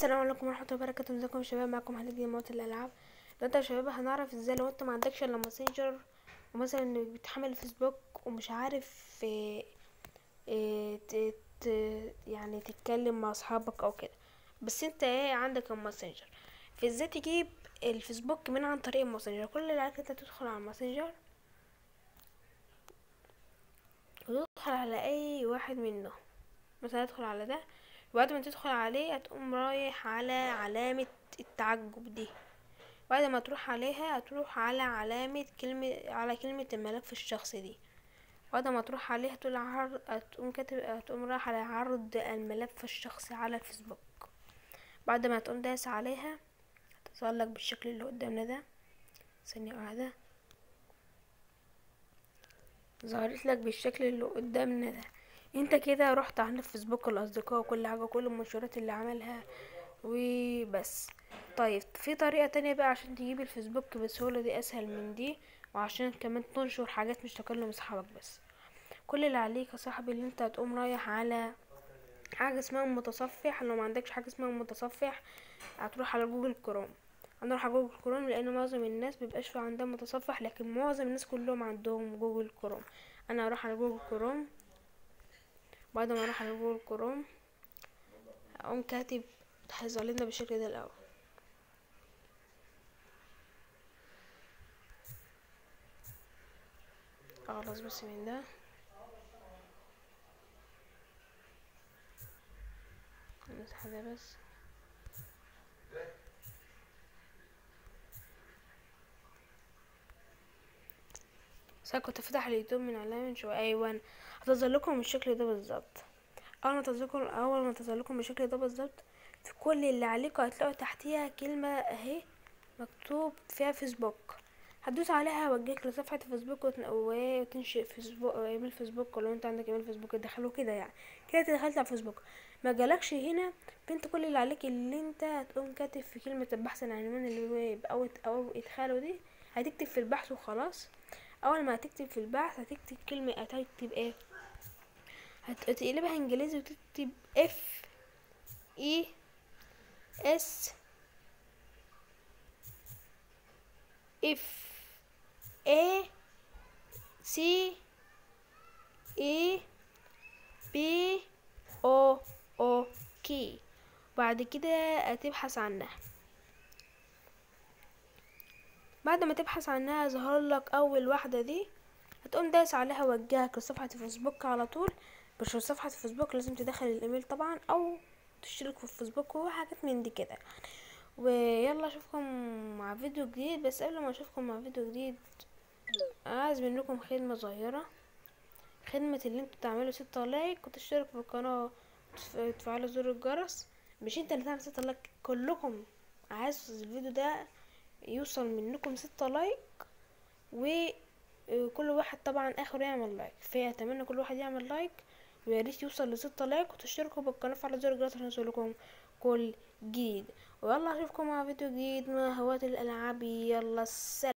السلام عليكم ورحمه الله وبركاته ازيكم يا شباب معاكم هنيدي جيمات موت الالعاب دلوقتي يا شباب هنعرف ازاي لو انت ما عندكش الا ماسنجر ومثلا بتحمل الفيسبوك ومش عارف إيه إيه ت- ت- يعني تتكلم مع اصحابك او كده بس انت ايه عندك الماسنجر فازاي تجيب الفيسبوك من عن طريق الماسنجر كل اللي عليك انت تدخل على الماسنجر وتدخل على اي واحد منه مثلا ادخل على ده وبعد ما تدخل عليه هتقوم رايح على علامة التعجب دي بعد ما تروح عليها هتروح على علامة كلمة على كلمة الملف الشخصي دي بعد ما تروح عليها تقول عرض هتقوم كاتب هتقوم رايح على عرض الملف الشخصي على الفيسبوك بعد ما تقوم داس عليها هتظهر لك بالشكل اللي قدامنا ده ثانية واحدة ظهرت لك بالشكل اللي قدامنا ده انت كده رحت عند الفيسبوك الاصدقاء وكل حاجه كل المنشورات اللي عملها وبس طيب في طريقه تانية بقى عشان تجيب الفيسبوك بسهوله دي اسهل من دي وعشان كمان تنشر حاجات مش تكلم اصحابك بس كل اللي عليك يا صاحبي اللي انت هتقوم رايح على حاجه اسمها المتصفح لو ما عندكش حاجه اسمها المتصفح هتروح على جوجل كروم هنروح على جوجل كروم لان معظم الناس مبيبقاش في عندها متصفح لكن معظم الناس كلهم عندهم جوجل كروم انا هروح على جوجل كروم بعد ما اروح على جوجل كروم اقوم كاتب هيظهر لنا بالشكل ده الاول اخلص بس من ده نمسح ده بس بس أنا كنت فاتح اليوتيوب من علامة من شوية ايوه هتظهر لكم بالشكل ده بالظبط اول ما تظهر لكم اول ما تظهر لكم بالشكل ده بالظبط في كل اللي عليكم هتلاقوا تحتيها كلمة اهي مكتوب فيها فيسبوك هتدوس عليها هوجهك لصفحة فيسبوك وتن- وتنشئ فيسبوك ايميل فيسبوك ولو انت عندك ايميل فيسبوك تدخله كده يعني كده أنت دخلت على فيسبوك ما جالكش هنا فانت كل اللي عليك اللي انت هتقوم كاتب في كلمة البحث العنوان اللي هو او او ادخاله دي هتكتب في البحث وخلاص اول ما هتكتب في البحث هتكتب كلمة هتكتب ايه هتقلبها انجليزي وتكتب اف اي اس اف اي سي اي بي او او كي بعد كده هتبحث عنها بعد ما تبحث عنها ظهر لك اول واحده دي هتقوم دايس عليها وجهك لصفحه الفيسبوك على طول مش صفحه الفيسبوك لازم تدخل الايميل طبعا او تشترك في الفيسبوك وحاجات من دي كده ويلا اشوفكم مع فيديو جديد بس قبل ما اشوفكم مع فيديو جديد عايز منكم خدمه صغيره خدمة اللي انتوا تعملوا ستة لايك وتشتركوا في القناة وتفعلوا زر الجرس مش انت اللي تعمل ستة لايك كلكم عايز الفيديو ده يوصل منكم ستة لايك وكل واحد طبعا اخره يعمل لايك فاتمنى كل واحد يعمل لايك ويا ريت يوصل لستة لايك وتشتركوا بالقناة وتفعلوا زر الجرس عشان يوصلكم كل جديد ويلا اشوفكم مع فيديو جديد مع هواة الالعاب يلا السلام